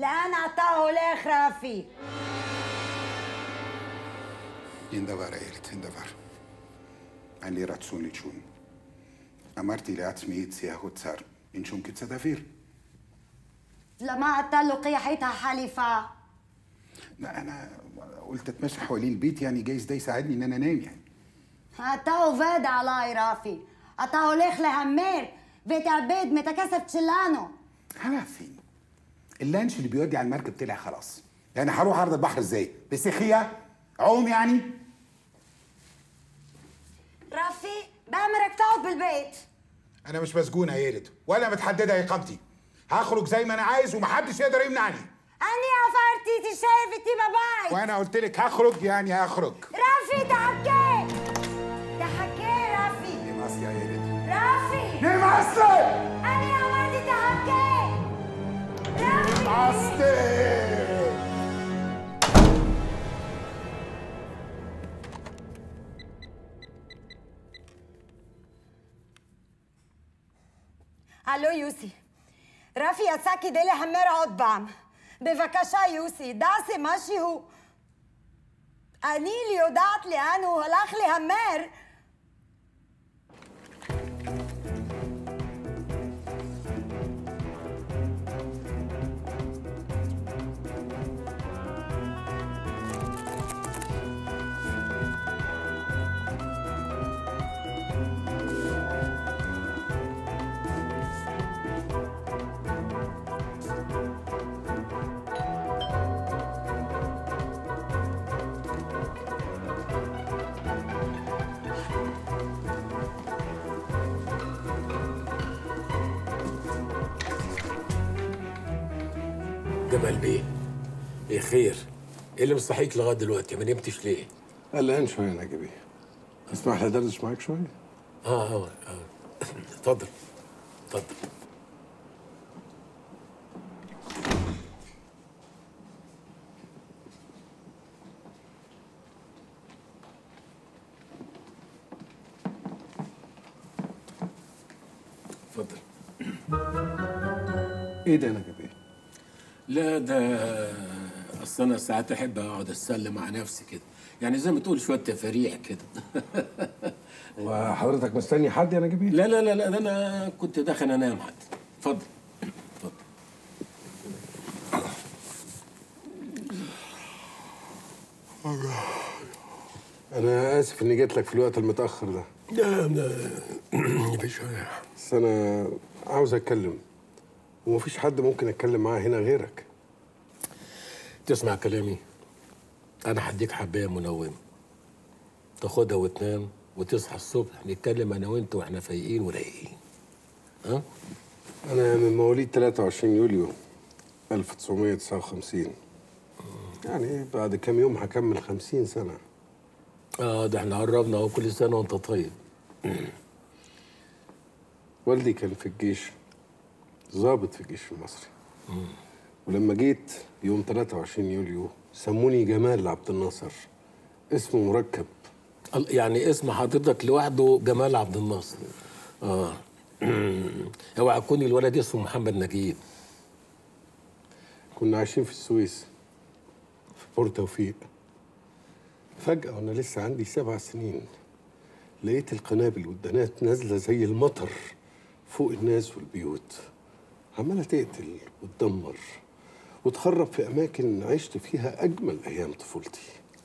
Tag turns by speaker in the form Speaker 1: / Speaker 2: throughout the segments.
Speaker 1: الآن أعطاه لك رافي
Speaker 2: این דבר ایرت این דבר אני רצון ליצ'ון אמרתי לעצמי ציהו צר אין שום קצת אוויר
Speaker 1: لما أعطى له قيحتها حليفة
Speaker 2: لا انا قلت اتمشى حوالين البيت يعني جايز ده يساعدني ان انا انام يعني
Speaker 1: أعطاه فاد على رافي أعطاه لك لهمير بيت عبيد متكسف تشلانه
Speaker 2: عارفين اللانش اللي بيودي على المركب طلع خلاص يعني هروح ارض البحر ازاي بسخيه عوم يعني
Speaker 1: رافي بأمرك تقعد بالبيت
Speaker 2: انا مش مسجون يا يلد ولا متحدده اقامتي هخرج زي ما انا عايز ومحدش يقدر يمنعني
Speaker 1: أني عفرتي تشايفتي باباي
Speaker 2: وانا قلت لك هخرج يعني هخرج
Speaker 1: رافي تحكي تحكي رافي
Speaker 2: نماس يا يلد
Speaker 1: رافي
Speaker 2: نماس
Speaker 1: أني أمرتي تحكي رافي
Speaker 2: نماس
Speaker 1: الو יוסי. רפי יצא כדי להמר עוד פעם. בבקשה, יוסי, דעשי משהו. אני לא יודעת לאן הוא הלך להמר.
Speaker 3: جمال بيه ايه خير ايه اللي مصحيك لغايه دلوقتي ما نمتش ليه
Speaker 4: قلقان شويه يا نجيبي اسمح لي ادردش معاك شويه
Speaker 3: اه اه اه اتفضل اتفضل اتفضل
Speaker 4: ايه ده يا نجيبي
Speaker 3: لا ده اصل انا ساعات احب اقعد اتسلى مع نفسي كده يعني زي ما تقول شويه تفاريح كده
Speaker 4: وحضرتك مستني حد يا نجيبي
Speaker 3: لا لا لا لا ده انا كنت داخل انام حتى اتفضل اتفضل
Speaker 4: انا اسف اني جيت لك في الوقت المتاخر ده
Speaker 3: لا لا مفيش
Speaker 4: بس انا عاوز اتكلم ومفيش حد ممكن اتكلم معاه هنا غيرك
Speaker 3: تسمع كلامي انا هديك حبايه منومه تاخدها وتنام وتصحى الصبح نتكلم انا وانت واحنا فايقين ورايقين ها
Speaker 4: انا من مواليد 23 يوليو 1959 يعني بعد كام يوم هكمل 50 سنه
Speaker 3: اه ده احنا قربنا اهو كل سنه وانت طيب
Speaker 4: والدي كان في الجيش ضابط في الجيش المصري ولما جيت يوم 23 يوليو سموني جمال عبد الناصر اسمه مركب
Speaker 3: ال- يعني اسم حضرتك لوحده جمال عبد الناصر اه اوعى تكون الولد اسمه محمد نجيب
Speaker 4: كنا عايشين في السويس في بور توفيق فجأة وأنا لسه عندي سبع سنين لقيت القنابل والدنات نازلة زي المطر فوق الناس والبيوت عمالة تقتل وتدمر وتخرب في أماكن عشت فيها أجمل أيام طفولتي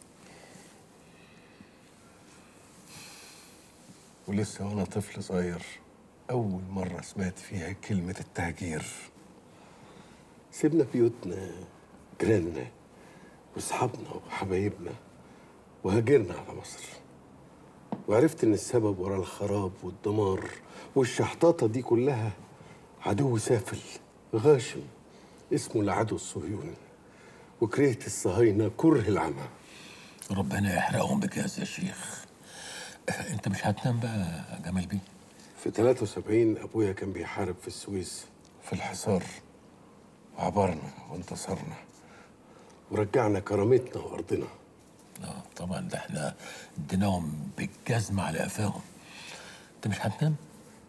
Speaker 4: ولسه وأنا طفل صغير أول مرة سمعت فيها كلمة التهجير سيبنا بيوتنا جيراننا واصحابنا وحبايبنا وهاجرنا على مصر وعرفت ان السبب ورا الخراب والدمار والشحطاطه دي كلها عدو سافل غاشم اسمه العدو الصهيوني وكرهت الصهاينه كره العمى
Speaker 3: ربنا يحرقهم بك يا سي شيخ انت مش هتنام بقى يا جمال بيه
Speaker 4: في 73 ابويا كان بيحارب في السويس في الحصار وعبرنا وانتصرنا ورجعنا كرامتنا وارضنا
Speaker 3: اه طبعا ده احنا اديناهم بالجزمة على قفاهم انت مش هتنام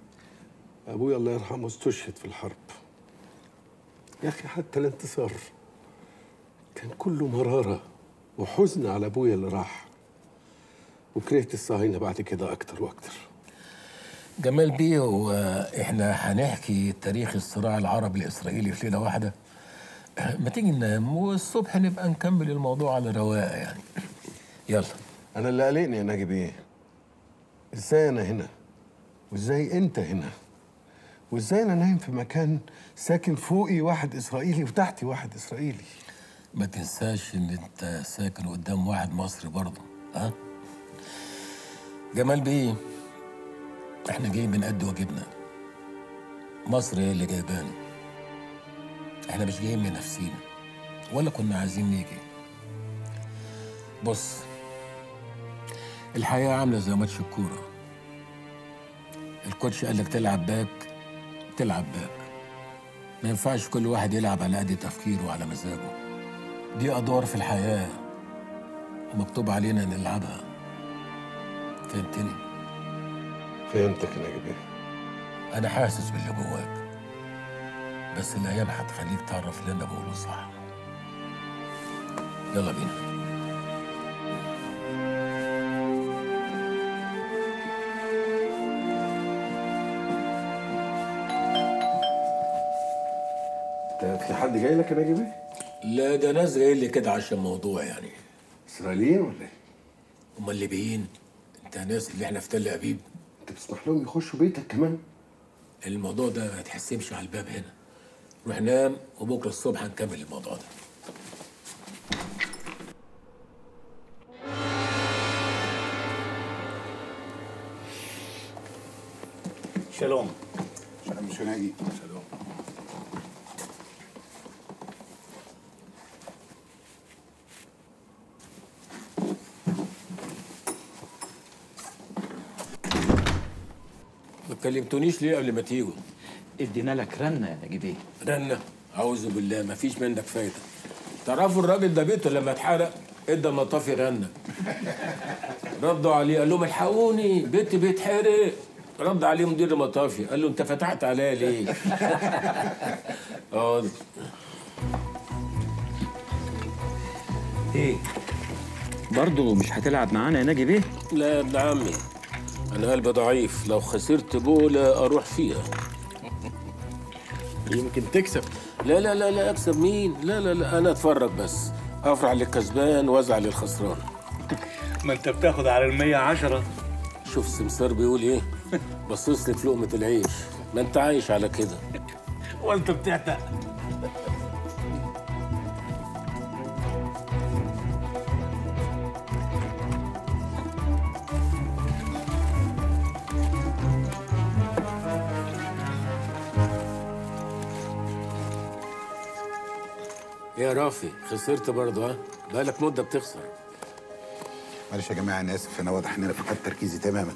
Speaker 4: ابويا الله يرحمه استشهد في الحرب يا اخي حتى الانتصار كان كله مرارة وحزن على أبويا اللي راح وكرهت الصهاينة بعد كده أكتر وأكتر
Speaker 3: جمال بيه هو احنا هنحكي تاريخ الصراع العربي الاسرائيلي في ليله واحده ما تيجي ننام والصبح نبقى نكمل الموضوع على رواقه يعني يلا
Speaker 4: أنا اللي قلقني يا ناجي بيه إزاي أنا هنا وإزاي أنت هنا وإزاي أنا نايم في مكان ساكن فوقي واحد إسرائيلي وتحتي واحد إسرائيلي
Speaker 3: ما تنساش ان انت ساكن قدام واحد مصري برضه ها جمال بيه احنا جايين بنأدي واجبنا مصر هي اللي جايبانا احنا مش جايين من نفسينا ولا كنا عايزين نيجي بص الحياة عاملة زي ماتش الكورة الكوتش قال لك تلعب باك تلعب باك ما ينفعش كل واحد يلعب على قد تفكيره وعلى مزاجه دي أدوار في الحياة ومكتوب علينا نلعبها فهمتني؟
Speaker 4: فهمتك يا ناجي بيه
Speaker 3: أنا حاسس باللي جواك بس الأيام هتخليك تعرف اللي أنا بقوله صح يلا بينا
Speaker 4: أنت في حد جاي لك يا ناجي بيه؟
Speaker 3: لا ده ناس جايين لي كده عشان موضوع يعني
Speaker 4: إسرائيليين ولا إيه؟
Speaker 3: هما اللي بيين انت ناس اللي احنا في تل أبيب
Speaker 4: أنت بتسمح لهم يخشوا بيتك كمان؟
Speaker 3: الموضوع ده ما تحسبش على الباب هنا روح نام وبكره الصبح هنكمل الموضوع ده
Speaker 5: שלום.
Speaker 2: שלום משונגי.
Speaker 3: سلام ما كلمتونيش ليه قبل ما تيجوا
Speaker 5: ادينا لك رنه يا نجيب ايه
Speaker 3: رنة أعوذ بالله ما فيش منك فايدة تعرفوا الراجل ده بيته لما اتحرق ادى المطافي رنة ردوا عليه قال لهم الحقوني بيتي بيتحرق رد عليه مدير المطافي قال له انت فتحت عليا ليه؟ اه
Speaker 5: ايه برضه مش هتلعب معانا يا نجيب ايه
Speaker 3: لا يا ابن عمي انا قلبي ضعيف لو خسرت بوله اروح فيها
Speaker 6: يمكن تكسب
Speaker 3: لا لا لا لا اكسب مين لا لا لا انا اتفرج بس افرح للكسبان وازعل للخسران
Speaker 6: ما انت بتاخد على المية عشرة
Speaker 3: شوف السمسار بيقول ايه بصص لي في لقمه العيش ما انت عايش على كده
Speaker 6: وانت بتعتق
Speaker 3: يا رافي خسرت برضه ها بقالك مده بتخسر
Speaker 2: معلش يا جماعه انا اسف انا واضح ان انا فقدت تركيزي تماما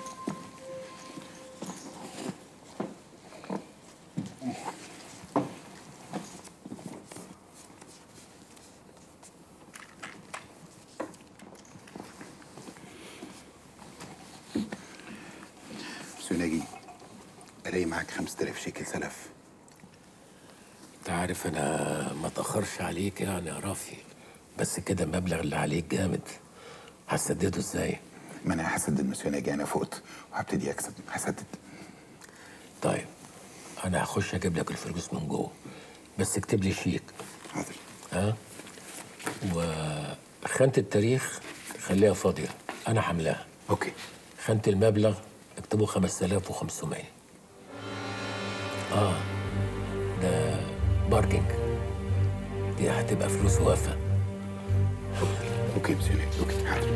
Speaker 2: مسيو ناجي الاقي معاك 5000 شيكل سلف
Speaker 3: انت عارف انا ما اتاخرش عليك يعني يا رافي بس كده المبلغ اللي عليك جامد هتسدده ازاي
Speaker 2: ما انا هسدد مسيو ناجي انا فقت وهبتدي اكسب هسدد
Speaker 3: طيب انا هخش اجيب لك الفلوس من جوه بس اكتب لي شيك
Speaker 2: حاضر
Speaker 3: ها وخانة التاريخ خليها فاضية أنا حملاها
Speaker 2: اوكي
Speaker 3: خانة المبلغ اكتبوا 5500 آه ده باركينج دي هتبقى فلوس وافة
Speaker 2: اوكي مسيو ناجي اوكي حاضر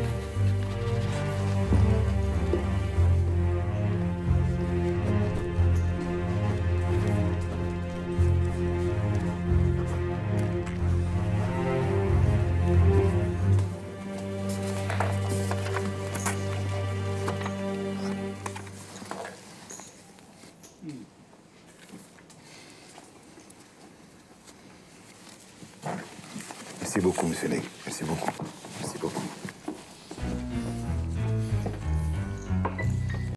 Speaker 2: Merci beaucoup, monsieur Neg. Merci beaucoup. Merci beaucoup.